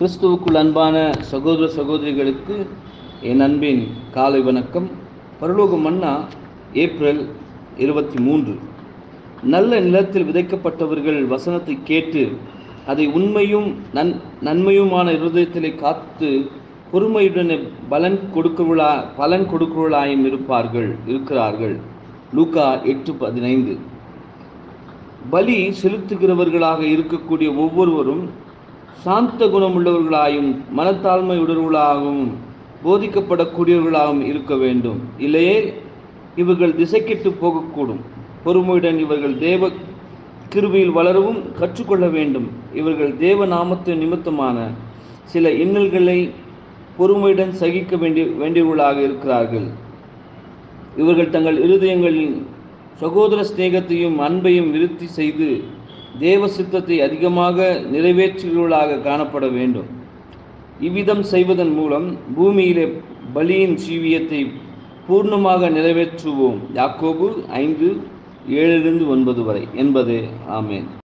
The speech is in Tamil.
கிறிஸ்துவுக்குள் அன்பான சகோதர சகோதரிகளுக்கு என் அன்பின் காலை வணக்கம் பரலோக மன்னா ஏப்ரல் இருபத்தி மூன்று நல்ல நிலத்தில் விதைக்கப்பட்டவர்கள் வசனத்தை கேட்டு அதை உண்மையும் நன் நன்மையுமான இருதயத்திலே காத்து பொறுமையுடன் பலன் கொடுக்கிறவளா பலன் கொடுக்கிறவளாயும் இருப்பார்கள் இருக்கிறார்கள் லூக்கா எட்டு பதினைந்து பலி செலுத்துகிறவர்களாக இருக்கக்கூடிய ஒவ்வொருவரும் சாந்த குணமுள்ளவர்களாயும் மனத்தாழ்மை உணர்வுகளாகவும் போதிக்கப்படக்கூடியவர்களாகவும் இருக்க வேண்டும் இல்லையே இவர்கள் திசைக்கெட்டு போகக்கூடும் பொறுமையுடன் இவர்கள் தேவ கிருபையில் வளரவும் கற்றுக்கொள்ள வேண்டும் இவர்கள் தேவ நாமத்து நிமித்தமான சில இன்னல்களை பொறுமையுடன் சகிக்க வேண்டிய வேண்டியவர்களாக இருக்கிறார்கள் இவர்கள் தங்கள் இருதயங்களின் சகோதர சிநேகத்தையும் அன்பையும் விருத்தி செய்து தேவ சித்தத்தை அதிகமாக நிறைவேற்றுகிறவர்களாக காணப்பட வேண்டும் இவ்விதம் செய்வதன் மூலம் பூமியிலே பலியின் ஜீவியத்தை பூர்ணமாக நிறைவேற்றுவோம் யாக்கோபு ஐந்து ஏழிலிருந்து ஒன்பது வரை என்பது ஆமேன்